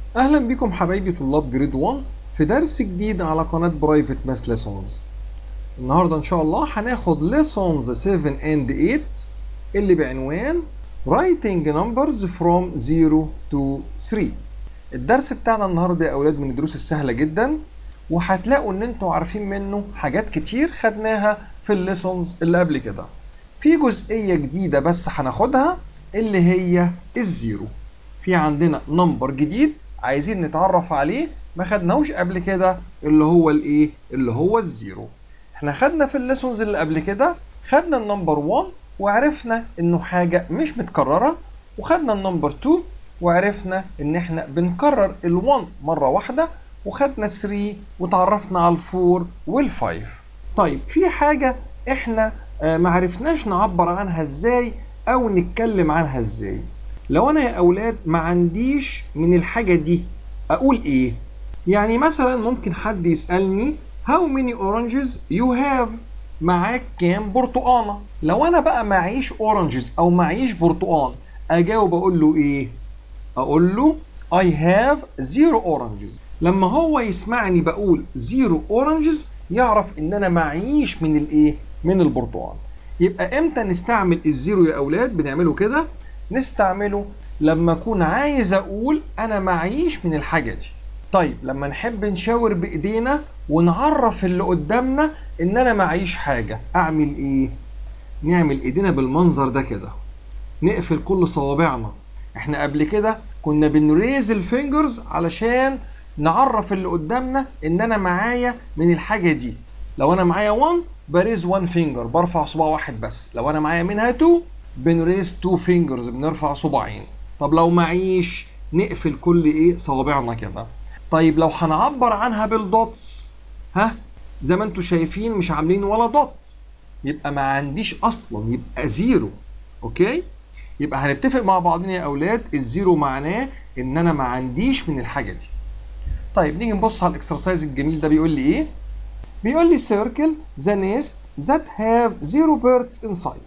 اهلا بكم حبايبي طلاب جريد 1 في درس جديد على قناة برايفت ماس ليسونز النهارده ان شاء الله هناخد ليسونز 7 and 8 اللي بعنوان writing numbers from 0 to 3 الدرس بتاعنا النهارده يا اولاد من الدروس السهله جدا وهتلاقوا ان انتوا عارفين منه حاجات كتير خدناها في الليسونز اللي قبل كده في جزئيه جديده بس هناخدها اللي هي الزيرو في عندنا نمبر جديد عايزين نتعرف عليه ما خدناهوش قبل كده اللي هو الايه اللي هو الزيرو احنا خدنا في الليسونز اللي قبل كده خدنا النمبر 1 وعرفنا انه حاجه مش متكرره وخدنا النمبر 2 وعرفنا ان احنا بنكرر ال1 مره واحده وخدنا 3 وتعرفنا على ال4 وال5 طيب في حاجه احنا آه، معرفناش نعبر عنها ازاي او نتكلم عنها ازاي لو انا يا اولاد ما عنديش من الحاجه دي اقول ايه يعني مثلا ممكن حد يسالني how many oranges you have معاك كام برتقانه لو انا بقى معيش اورنجز او معيش برتقان اجاوب اقول له ايه اقول له I have zero oranges لما هو يسمعني بقول zero oranges يعرف ان انا معيش من الايه من البرتقال يبقى امتى نستعمل الزيرو يا اولاد بنعمله كده نستعمله لما اكون عايز اقول انا معيش من الحاجه دي طيب لما نحب نشاور بايدينا ونعرف اللي قدامنا ان انا معيش حاجه اعمل ايه نعمل ايدينا بالمنظر ده كده نقفل كل صوابعنا احنا قبل كده كنا بنريز الفينجرز علشان نعرف اللي قدامنا ان انا معايا من الحاجه دي لو انا معايا 1 بريز 1 فينجر برفع صباع واحد بس لو انا معايا منها 2 بنريز 2 فينجرز بنرفع صباعين طب لو معيش نقفل كل ايه صوابعنا كده طيب لو هنعبر عنها بالدوتس ها زي ما انتم شايفين مش عاملين ولا دوت يبقى ما عنديش اصلا يبقى زيرو اوكي يبقى هنتفق مع بعضنا يا اولاد الزيرو معناه ان انا ما عنديش من الحاجه دي طيب نيجي نبص على الاكسرسايز الجميل ده بيقول لي ايه بيقول لي circle the nest that have zero birds inside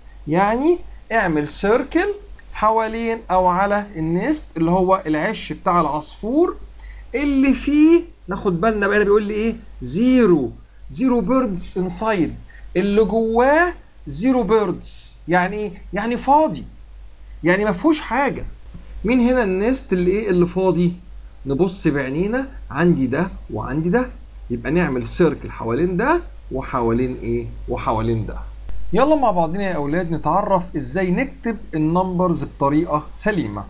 يعني اعمل سيركل حوالين او على النست اللي هو العش بتاع العصفور اللي فيه ناخد بالنا بقى بيقول لي ايه زيرو زيرو بيردز انسايد اللي جواه زيرو بيردز يعني ايه يعني فاضي يعني ما فيهوش حاجه مين هنا النست اللي ايه اللي فاضي نبص بعينينا عندي ده وعندي ده يبقى نعمل سيركل حوالين ده وحوالين ايه وحوالين ده يلا مع بعضنا يا اولاد نتعرف ازاي نكتب النمبرز بطريقه سليمه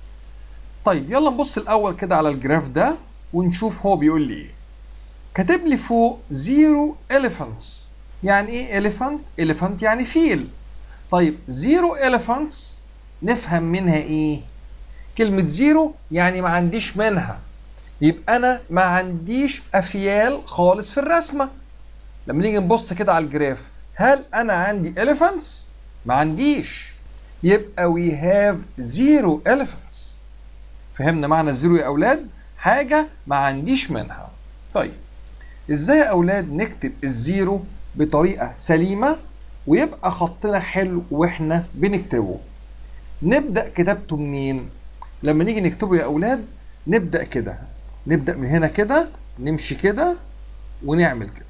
طيب يلا نبص الاول كده على الجراف ده ونشوف هو بيقول لي ايه كاتب لي فوق زيرو elephants يعني ايه elephant elephant يعني فيل طيب زيرو elephants نفهم منها ايه كلمة زيرو يعني ما عنديش منها يبقى انا ما عنديش افيال خالص في الرسمة لما نيجي نبص كده على الجراف هل انا عندي elephants ما عنديش يبقى we have zero elephants فهمنا معنى الزيرو يا اولاد حاجه ما عنديش منها طيب ازاي يا اولاد نكتب الزيرو بطريقه سليمه ويبقى خطنا حلو واحنا بنكتبه نبدا كتابته منين لما نيجي نكتبه يا اولاد نبدا كده نبدا من هنا كده نمشي كده ونعمل كده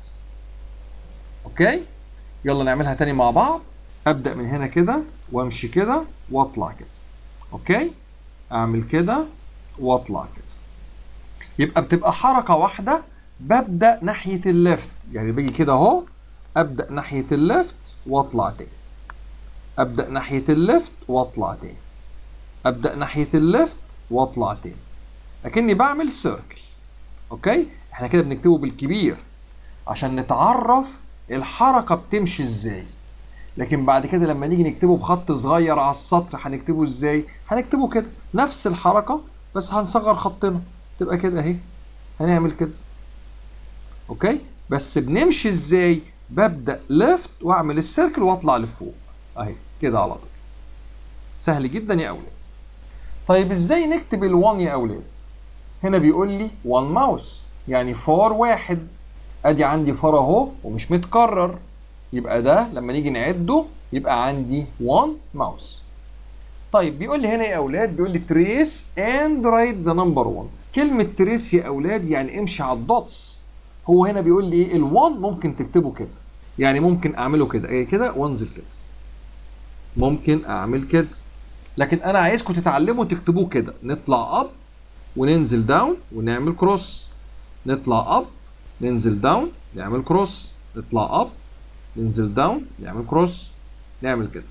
اوكي يلا نعملها تاني مع بعض ابدا من هنا كده وامشي كده واطلع كده اوكي اعمل كده واطلع كده يبقى بتبقى حركه واحده ببدا ناحيه الليفت يعني باجي كده اهو ابدا ناحيه الليفت واطلع تاني ابدا ناحيه الليفت واطلع تاني ابدا ناحيه الليفت واطلع تاني لكني بعمل سيركل اوكي احنا كده بنكتبه بالكبير عشان نتعرف الحركه بتمشي ازاي لكن بعد كده لما نيجي نكتبه بخط صغير على السطر هنكتبه ازاي هنكتبه كده نفس الحركه بس هنصغر خطنا تبقى كده اهي هنعمل كده اوكي بس بنمشي ازاي ببدا ليفت واعمل السيركل واطلع لفوق اهي كده على طول سهل جدا يا اولاد طيب ازاي نكتب ال1 يا اولاد هنا بيقول لي 1 ماوس يعني فار واحد ادي عندي فار اهو ومش متكرر يبقى ده لما نيجي نعده يبقى عندي 1 ماوس طيب بيقول لي هنا يا اولاد بيقول لي تريس اند رايت ذا نمبر 1 كلمه تريس يا اولاد يعني امشي على الدوتس هو هنا بيقول لي ايه ال1 ممكن تكتبه كده يعني ممكن اعمله كده ايه كده وانزل كده ممكن اعمل كده لكن انا عايزكم تتعلموا تكتبوه كده نطلع اب وننزل داون ونعمل كروس نطلع اب ننزل داون نعمل كروس نطلع اب ننزل داون نعمل كروس نعمل كده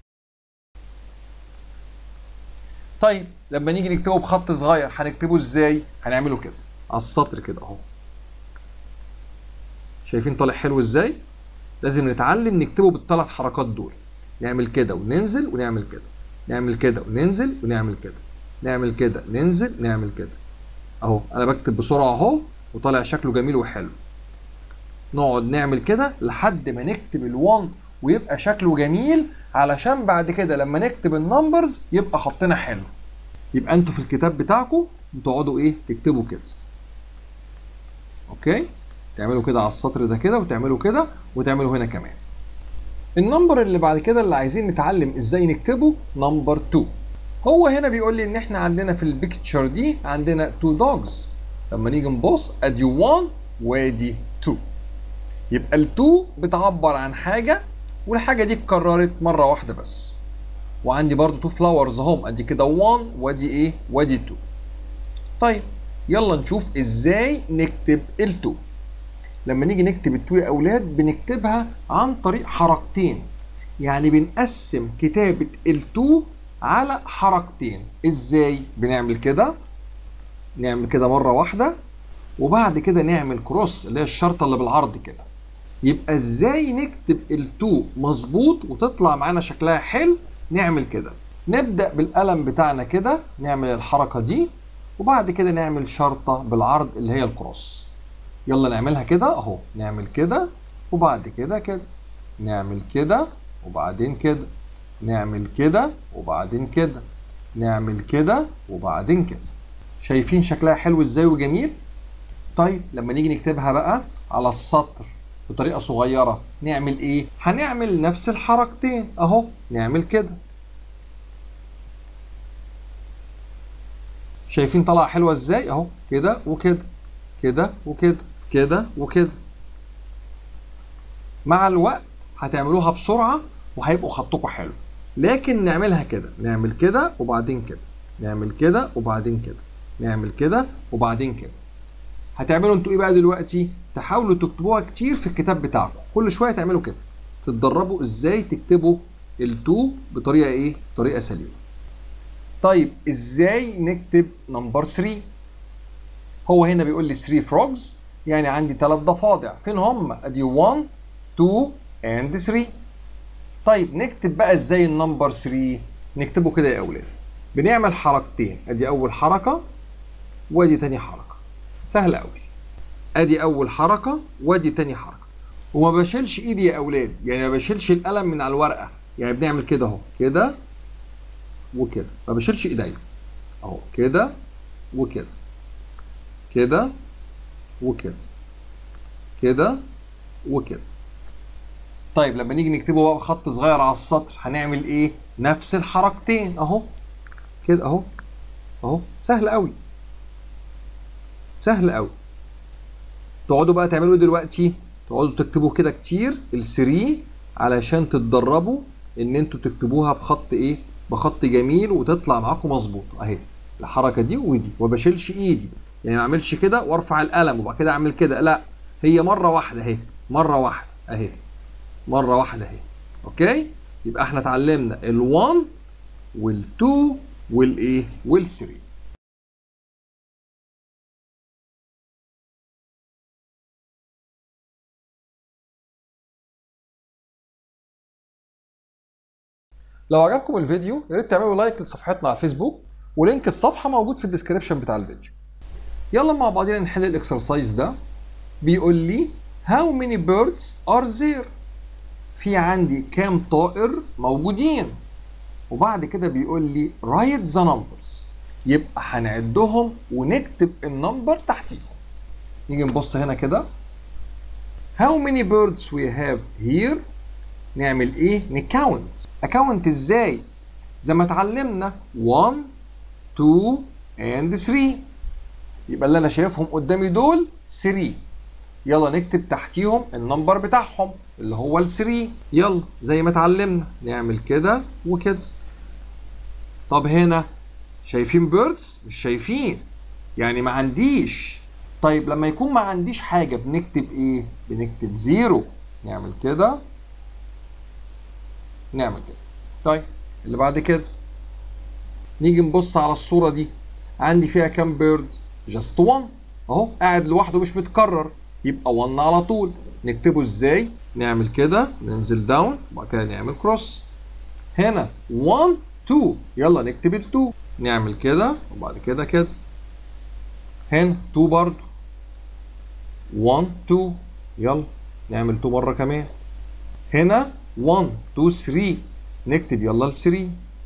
طيب لما نيجي نكتبه بخط صغير هنكتبه ازاي هنعمله كده على السطر كده اهو شايفين طالع حلو ازاي لازم نتعلم نكتبه بالثلاث حركات دول نعمل كده وننزل ونعمل كده نعمل كده وننزل ونعمل كده نعمل كده ننزل نعمل كده اهو انا بكتب بسرعه اهو وطالع شكله جميل وحلو نقعد نعمل كده لحد ما نكتب ال1 ويبقى شكله جميل علشان بعد كده لما نكتب النمبرز يبقى خطنا حلو يبقى انتوا في الكتاب بتاعكم تقعدوا ايه تكتبوا كده اوكي تعملوا كده على السطر ده كده وتعملوا كده وتعملوا هنا كمان النمبر اللي بعد كده اللي عايزين نتعلم ازاي نكتبه نمبر 2 هو هنا بيقول لي ان احنا عندنا في البيكتشر دي عندنا 2 دوجز لما نيجي نبص ادي 1 وادي 2 يبقى ال 2 بتعبر عن حاجه والحاجه دي اتكررت مره واحده بس وعندي برضو 2 فلاورز اهم ادي كده 1 وادي ايه وادي 2 طيب يلا نشوف ازاي نكتب ال 2 لما نيجي نكتب ال 2 يا اولاد بنكتبها عن طريق حركتين يعني بنقسم كتابه ال 2 على حركتين ازاي بنعمل كده نعمل كده مره واحده وبعد كده نعمل كروس اللي هي الشرطه اللي بالعرض كده يبقى ازاي نكتب ال2 مظبوط وتطلع معانا شكلها حلو نعمل كده نبدا بالقلم بتاعنا كده نعمل الحركه دي وبعد كده نعمل شرطه بالعرض اللي هي الكروس يلا نعملها كده اهو نعمل كده وبعد كده كده نعمل كده وبعدين كده نعمل كده وبعدين كده نعمل كده وبعدين كده شايفين شكلها حلو ازاي وجميل طيب لما نيجي نكتبها بقى على السطر بطريقه صغيره نعمل ايه هنعمل نفس الحركتين اهو نعمل كده شايفين طلع حلوه ازاي اهو كده وكده كده وكده كده وكده مع الوقت هتعملوها بسرعه وهيبقوا خطكم حلو لكن نعملها كده نعمل كده وبعدين كده نعمل كده وبعدين كده نعمل كده وبعدين كده هتعملوا انتوا ايه بقى دلوقتي تحاولوا تكتبوها كتير في الكتاب بتاعكم كل شويه تعملوا كده تتدربوا ازاي تكتبوا ال2 بطريقه ايه بطريقه سليمه طيب ازاي نكتب نمبر 3 هو هنا بيقول لي 3 فروجز يعني عندي ثلاث ضفادع فين هم ادي 1 2 اند 3 طيب نكتب بقى ازاي النمبر 3 نكتبه كده يا اولاد بنعمل حركتين ادي اول حركه وادي تاني حركه سهل قوي ادي اول حركه وادي تاني حركه وما بشيلش ايدي يا اولاد يعني ما بشيلش القلم من على الورقه يعني بنعمل كده اهو كده وكده ما بشيلش ايديا اهو كده وكده كده وكده كده وكده طيب لما نيجي نكتبه بقى بخط صغير على السطر هنعمل ايه نفس الحركتين اهو كده اهو اهو سهل قوي سهل قوي تقعدوا بقى تعملوا ايه دلوقتي تقعدوا تكتبوا كده كتير ال3 علشان تتدربوا ان انتوا تكتبوها بخط ايه بخط جميل وتطلع معاكم مظبوط اهي الحركه دي ودي وما بشيلش ايدي يعني ما اعملش كده وارفع القلم وبعد كده اعمل كده لا هي مره واحده اهي مره واحده اهي مره واحده اهي اوكي يبقى احنا اتعلمنا ال1 وال2 والايه وال3 لو عجبكم الفيديو يا ريت تعملوا لايك لصفحتنا على الفيسبوك ولينك الصفحه موجود في الديسكربشن بتاع الفيديو يلا مع بعضنا نحل الاكسرسايز ده بيقول لي how many birds are there في عندي كام طائر موجودين وبعد كده بيقول لي write the numbers يبقى هنعدهم ونكتب النمبر تحتيهم نيجي نبص هنا كده how many birds we have here نعمل ايه نكاونت اكاونت ازاي زي ما اتعلمنا 1 2 and 3 يبقى اللي انا شايفهم قدامي دول 3 يلا نكتب تحتيهم النمبر بتاعهم اللي هو ال 3 يلا زي ما اتعلمنا نعمل كده وكده طب هنا شايفين بيردز مش شايفين يعني ما عنديش طيب لما يكون ما عنديش حاجه بنكتب ايه بنكتب زيرو نعمل كده نعمل كده طيب اللي بعد كده نيجي نبص على الصوره دي عندي فيها كام بيرد جاست 1 اهو قاعد لوحده مش متكرر يبقى 1 على طول نكتبه ازاي نعمل كده ننزل داون وبعد كده نعمل كروس هنا 1 2 يلا نكتب ال 2 نعمل كده وبعد كده كده هنا 2 برضو 1 2 يلا نعمل 2 مره كمان هنا 1 2 3 نكتب يلا ال 3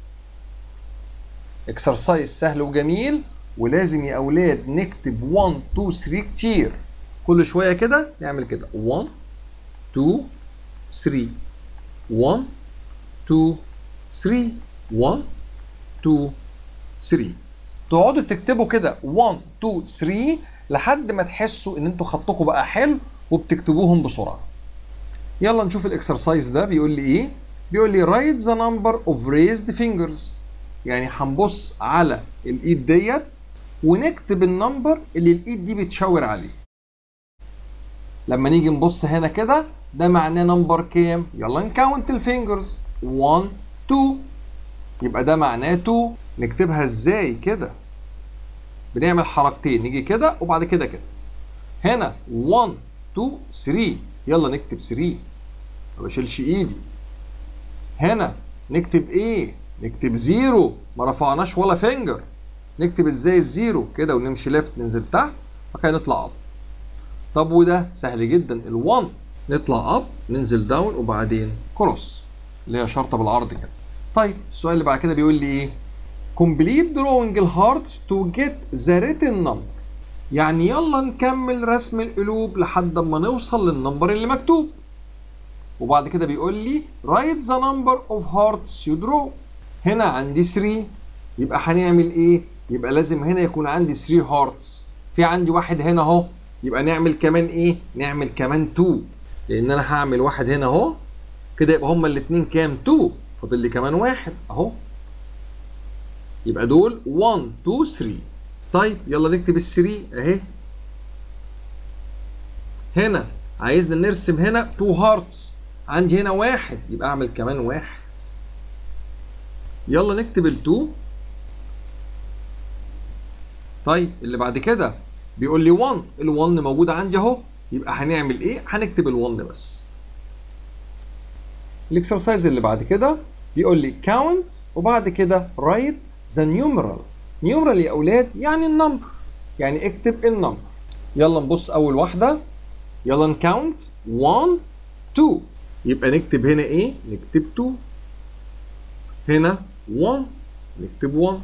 اكسرسايز سهل وجميل ولازم يا اولاد نكتب 1 2 3 كتير كل شويه كده نعمل كده 1 2 3 1 2 3 1 2 3 تقعدوا تكتبوا كده 1 2 3 لحد ما تحسوا ان انتوا خطكم بقى حلو وبتكتبوهم بسرعه يلا نشوف الاكسرسايز ده بيقول لي ايه بيقول لي write the number of raised fingers يعني هنبص على الايد ديت ونكتب النمبر اللي الايد دي بتشاور عليه لما نيجي نبص هنا كده ده معناه نمبر كام يلا نكاونت الفينجرز 1 2 يبقى ده معناه 2 نكتبها ازاي كده بنعمل حركتين نيجي كده وبعد كده كده هنا 1 2 3 يلا نكتب 3 ما بشيلش ايدي هنا نكتب ايه نكتب زيرو ما رفعناش ولا فينجر نكتب ازاي الزيرو كده ونمشي ليفت ننزل تحت وكده نطلع اب طب وده سهل جدا ال1 نطلع اب ننزل داون وبعدين كروس اللي هي شرطه بالعرض كده طيب السؤال اللي بعد كده بيقول لي ايه complete drawing الهارتس to get the written number يعني يلا نكمل رسم القلوب لحد ما نوصل للنمبر اللي مكتوب وبعد كده بيقول لي write the number of hearts you draw هنا عندي 3 يبقى هنعمل ايه يبقى لازم هنا يكون عندي 3 هارتس في عندي واحد هنا اهو يبقى نعمل كمان ايه نعمل كمان 2 لان انا هعمل واحد هنا اهو كده يبقى هما الاثنين كام 2 فاضل لي كمان واحد اهو يبقى دول 1 2 3 طيب يلا نكتب ال 3 اهي هنا عايزنا نرسم هنا 2 هارتس عندي هنا واحد يبقى اعمل كمان واحد يلا نكتب ال 2 طيب اللي بعد كده بيقول لي 1 ال 1 موجود عندي اهو يبقى هنعمل ايه هنكتب ال 1 بس الاكسرسايز اللي بعد كده بيقول لي count وبعد كده write the numeral numeral يا اولاد يعني النمبر يعني اكتب النمبر يلا نبص اول واحده يلا نكاونت 1 2 يبقى نكتب هنا ايه نكتب 2 هنا 1 نكتب 1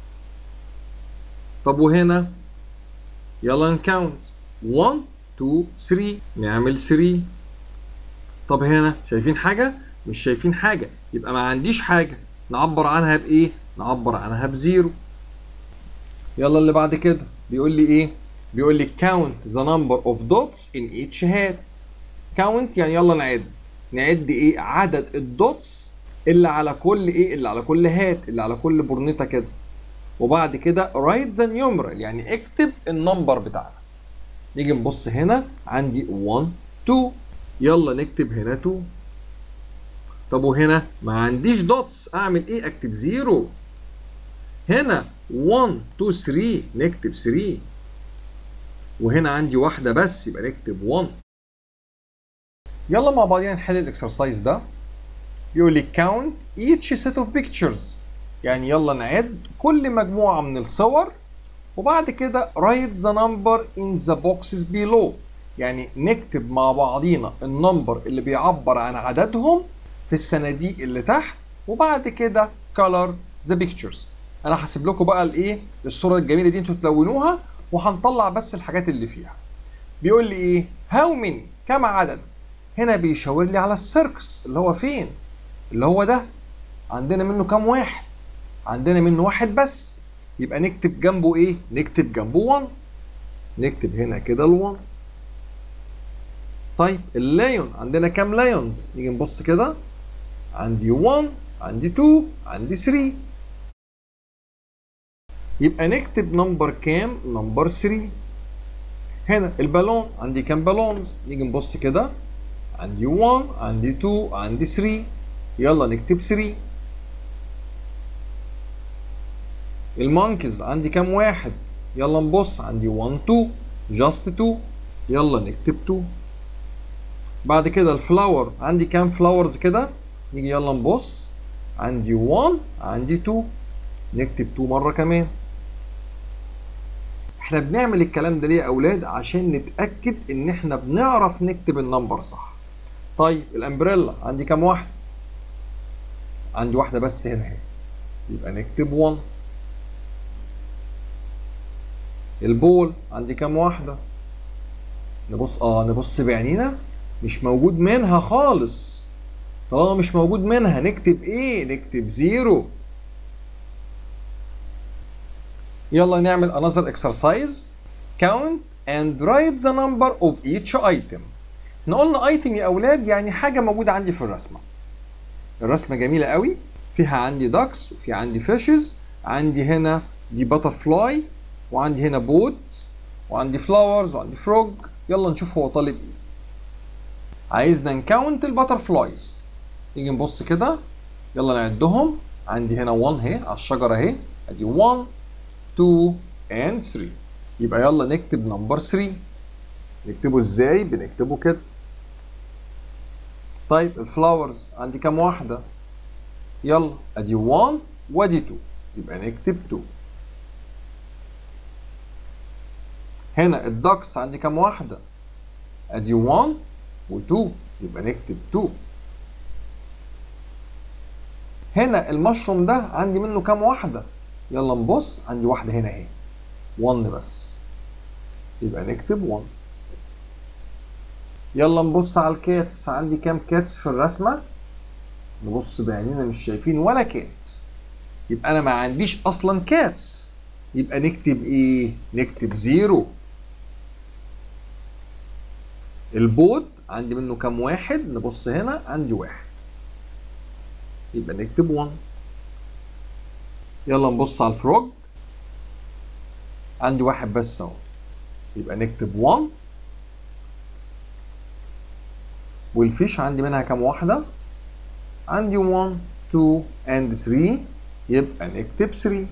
طب وهنا يلا نكاونت 1 2 3 نعمل 3 طب هنا شايفين حاجة؟ مش شايفين حاجة يبقى ما عنديش حاجة نعبر عنها بإيه؟ نعبر عنها بزيرو يلا اللي بعد كده بيقول لي إيه؟ بيقول لي count the number of dots in each hat count يعني يلا نعد نعد إيه؟ عدد الدوتس اللي على كل إيه؟ اللي على كل هات اللي على كل برنيطة كده وبعد كده write the numeral يعني اكتب النمبر بتاعنا نيجي نبص هنا عندي 1 2 يلا نكتب هنا 2 طب وهنا ما عنديش دوتس اعمل ايه اكتب 0 هنا 1 2 3 نكتب 3 وهنا عندي واحدة بس يبقى نكتب 1 يلا مع بعضينا نحل الاكسرسايز ده بيقول لي count each set of pictures يعني يلا نعد كل مجموعة من الصور وبعد كده write the number in the boxes below يعني نكتب مع بعضينا النمبر اللي بيعبر عن عددهم في الصناديق اللي تحت وبعد كده color the pictures انا هسيب لكم بقى الايه الصوره الجميله دي انتوا تلونوها وهنطلع بس الحاجات اللي فيها بيقول لي ايه how many كم عدد هنا بيشاور لي على السيركس اللي هو فين اللي هو ده عندنا منه كام واحد عندنا منه واحد بس يبقى نكتب جنبه ايه نكتب جنبه 1 نكتب هنا كده ال1 طيب اللايون عندنا كام لايونز نيجي نبص كده عندي 1 عندي 2 عندي 3 يبقى نكتب نمبر كام نمبر 3 هنا البالون عندي كام بالونز نيجي نبص كده عندي 1 عندي 2 عندي 3 يلا نكتب 3 المونكيز عندي كام واحد يلا نبص عندي 1 2 جاست 2 يلا نكتب 2 بعد كده الفلاور عندي كام فلاورز كده نيجي يلا نبص عندي 1 عندي 2 نكتب 2 مره كمان احنا بنعمل الكلام ده ليه يا اولاد عشان نتاكد ان احنا بنعرف نكتب النمبر صح طيب الامبريلا عندي كام واحده عندي واحده بس هنا اهي يبقى نكتب 1 البول عندي كام واحده نبص اه نبص بعينينا مش موجود منها خالص طالما مش موجود منها نكتب ايه نكتب زيرو يلا نعمل another exercise count and write the number of each item احنا قلنا item يا اولاد يعني حاجه موجوده عندي في الرسمه الرسمه جميله قوي فيها عندي ducks وفي عندي fishes عندي هنا دي butterfly وعندي هنا بوت وعندي flowers وعندي frog يلا نشوف هو طالب ايه عايزنا نكاونت الباترفلايز نيجي نبص كده يلا نعدهم عندي هنا 1 اهي على الشجره اهي ادي 1 2 and 3 يبقى يلا نكتب نمبر 3 نكتبه ازاي بنكتبه كده طيب الفلاورز عندي كام واحده يلا ادي 1 وادي 2 يبقى نكتب 2 هنا الدكس عندي كام واحده ادي 1 و2 يبقى نكتب 2 هنا المشروم ده عندي منه كام واحدة يلا نبص عندي واحدة هنا اهي 1 بس يبقى نكتب 1 يلا نبص على الكاتس عندي كام كاتس في الرسمة نبص بعينينا مش شايفين ولا كات يبقى انا ما عنديش اصلا كاتس يبقى نكتب ايه نكتب زيرو البوت عندي منه كام واحد نبص هنا عندي واحد يبقى نكتب 1 يلا نبص على الفروج عندي واحد بس اهو يبقى نكتب 1 والفيش عندي منها كام واحدة عندي 1 2 and 3 يبقى نكتب 3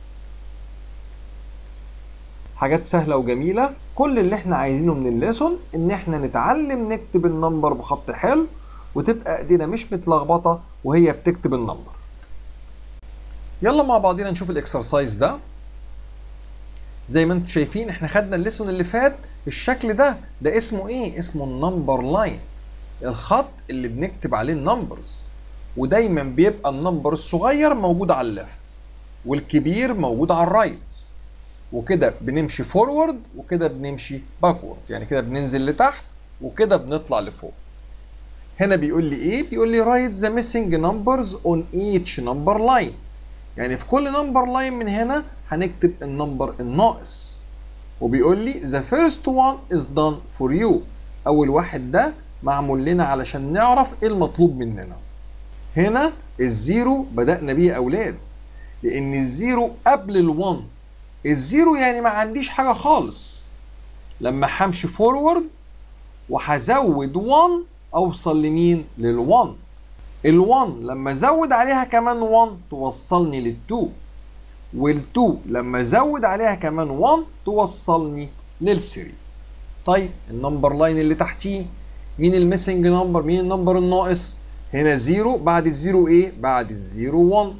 حاجات سهلة وجميلة كل اللي احنا عايزينه من الليسون ان احنا نتعلم نكتب النمبر بخط حلو وتبقى ايدينا مش متلخبطة وهي بتكتب النمبر يلا مع بعضينا نشوف الاكسرسايز ده زي ما انتم شايفين احنا خدنا الليسون اللي فات الشكل ده ده اسمه ايه اسمه النمبر لاين الخط اللي بنكتب عليه النمبرز ودايما بيبقى النمبر الصغير موجود على الليفت والكبير موجود على الرايت وكده بنمشي فورورد وكده بنمشي باكورد يعني كده بننزل لتحت وكده بنطلع لفوق هنا بيقول لي ايه بيقول لي write the missing numbers on each number line يعني في كل نمبر لاين من هنا هنكتب النمبر الناقص وبيقول لي the first one is done for you اول واحد ده معمول لنا علشان نعرف ايه المطلوب مننا هنا الزيرو بدأنا بيه يا اولاد لان الزيرو قبل الوان الزيرو يعني ما عنديش حاجة خالص لما همشي فورورد وهزود 1 اوصل لمين لل1 ال1 لما ازود عليها كمان 1 توصلني لل2 وال2 لما ازود عليها كمان 1 توصلني لل3 طيب النمبر لاين اللي تحتيه مين الميسنج نمبر مين النمبر الناقص هنا 0 بعد الزيرو ايه بعد الزيرو 1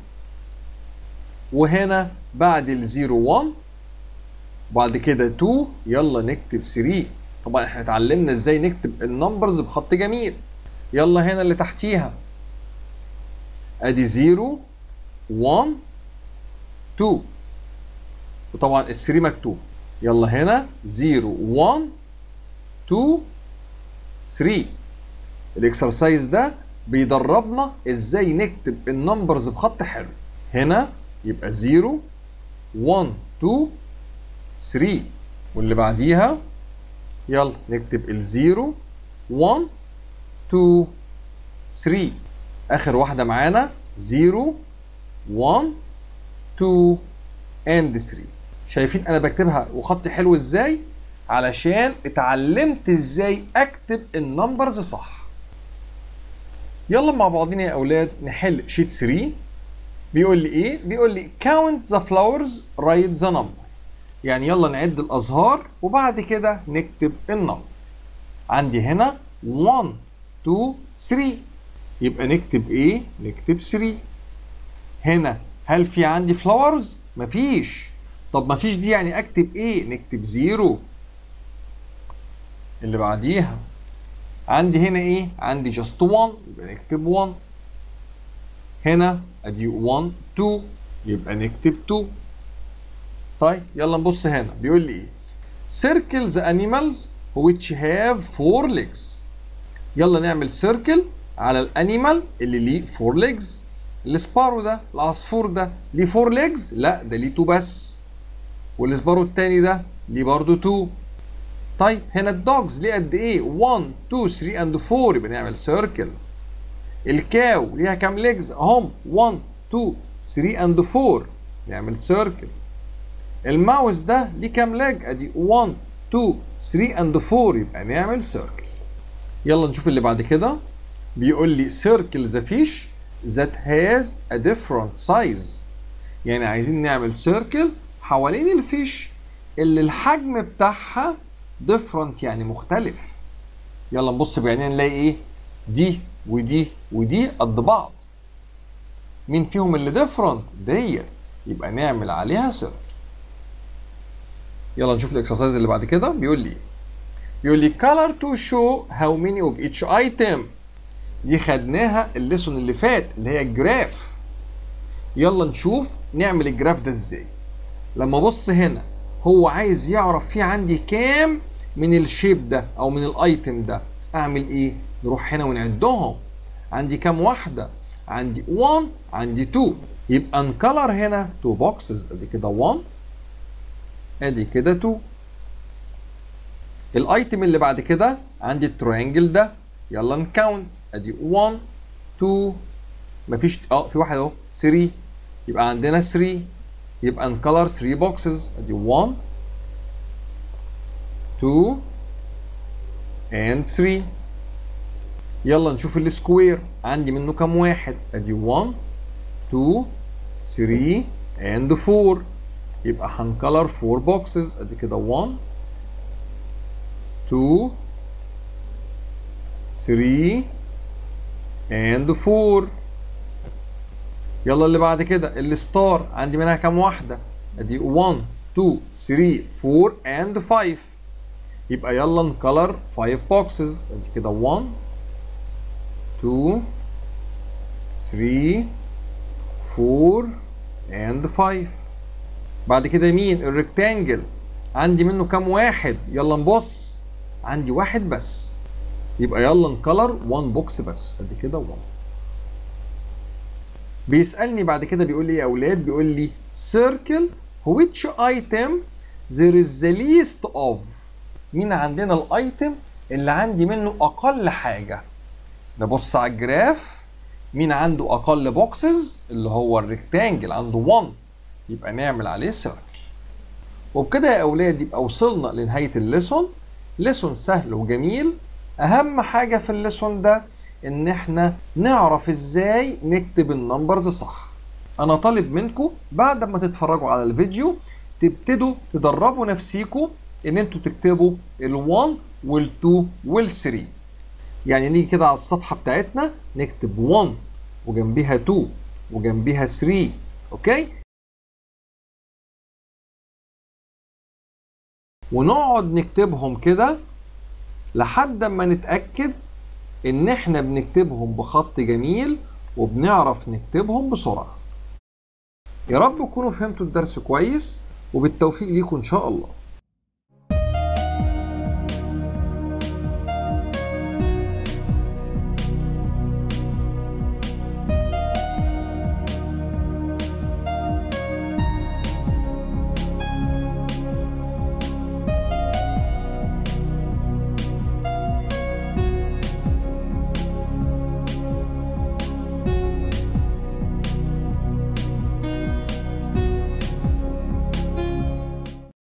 وهنا بعد الزيرو 1 وبعد كده 2 يلا نكتب 3 طبعا احنا اتعلمنا ازاي نكتب النمبرز بخط جميل يلا هنا اللي تحتيها ادي 0 1 2 وطبعا ال 3 مكتوب يلا هنا 0 1 2 3 الاكسرسايز ده بيدربنا ازاي نكتب النمبرز بخط حلو هنا يبقى 0 1 2 3 واللي بعديها يلا نكتب ال 0 1 2 3 اخر واحده معانا 0 1 2 and 3 شايفين انا بكتبها وخطي حلو ازاي علشان اتعلمت ازاي اكتب النمبرز صح يلا مع بعضنا يا اولاد نحل شيت 3 بيقول لي ايه بيقول لي count the flowers write the number يعني يلا نعد الازهار وبعد كده نكتب النمبر عندي هنا 1 2 3 يبقى نكتب ايه نكتب 3 هنا هل في عندي فلاورز مفيش طب مفيش دي يعني اكتب ايه نكتب 0 اللي بعديها عندي هنا ايه عندي جاست 1 يبقى نكتب 1 هنا ادي 1 2 يبقى نكتب 2 طيب يلا نبص هنا بيقول لي ايه circle the animals which have four legs يلا نعمل سيركل على الانيمال اللي ليه فور ليجز السبارو ده العصفور ده ليه فور ليجز لا ده ليه تو بس والسبارو التاني ده ليه برضه تو طيب هنا الدوجز ليه قد ايه 1 2 3 اند 4 يبقى نعمل سيركل الكاو ليها كام ليجز اهم 1 2 3 اند 4 نعمل سيركل الماوس ده ليه كام ليج ادي 1 2 3 اند 4 يبقى نعمل سيركل يلا نشوف اللي بعد كده بيقول لي circle the fish that has a different size يعني عايزين نعمل circle حوالين الفيش اللي الحجم بتاعها different يعني مختلف يلا نبص بعينينا نلاقي ايه دي ودي ودي قد بعض مين فيهم اللي different ديت يبقى نعمل عليها circle يلا نشوف الاكسرسايز اللي بعد كده بيقول لي بيقول لي color to show how many of each item دي خدناها الليسون اللي فات اللي هي الجراف يلا نشوف نعمل الجراف ده ازاي لما ابص هنا هو عايز يعرف في عندي كام من الشيب ده او من الايتم ده اعمل ايه نروح هنا ونعدهم عندي كام واحده عندي 1 عندي 2 يبقى نكلر هنا 2 بوكسز ادي كده 1 ادي كده 2 الايتم اللي بعد كده عندي التريانجل ده يلا نكاونت ادي 1 2 مفيش اه في واحد اهو 3 يبقى عندنا 3 يبقى نكلر 3 بوكسز ادي 1 2 and 3 يلا نشوف السكوير عندي منه كام واحد ادي 1 2 3 and 4 يبقى هنكلر 4 بوكسز ادي كده 1 2 3 and 4 يلا اللي بعد كده الستار عندي منها كام واحدة؟ ادي 1 2 3 4 and 5 يبقى يلا نكلر 5 بوكسز ادي كده 1 2 3 4 and 5 بعد كده مين؟ الريكتانجل عندي منه كام واحد؟ يلا نبص عندي واحد بس يبقى يلا نكلر 1 بوكس بس ادي كده 1 بيسالني بعد كده بيقول لي يا اولاد بيقول لي circle which item there is the least of مين عندنا الايتم اللي عندي منه اقل حاجه نبص على الجراف مين عنده اقل بوكسز اللي هو الريكتانجل عنده 1 يبقى نعمل عليه سيركل وبكده يا اولاد يبقى وصلنا لنهايه الليسون ليسون سهل وجميل اهم حاجه في الليسون ده ان احنا نعرف ازاي نكتب النمبرز صح انا طالب منكم بعد ما تتفرجوا على الفيديو تبتدوا تدربوا نفسيكم ان انتوا تكتبوا ال1 وال2 وال3 يعني نيجي كده على الصفحه بتاعتنا نكتب 1 وجنبيها 2 وجنبيها 3 اوكي ونقعد نكتبهم كده لحد ما نتأكد إن إحنا بنكتبهم بخط جميل وبنعرف نكتبهم بسرعة. يا رب تكونوا فهمتوا الدرس كويس وبالتوفيق ليكم إن شاء الله.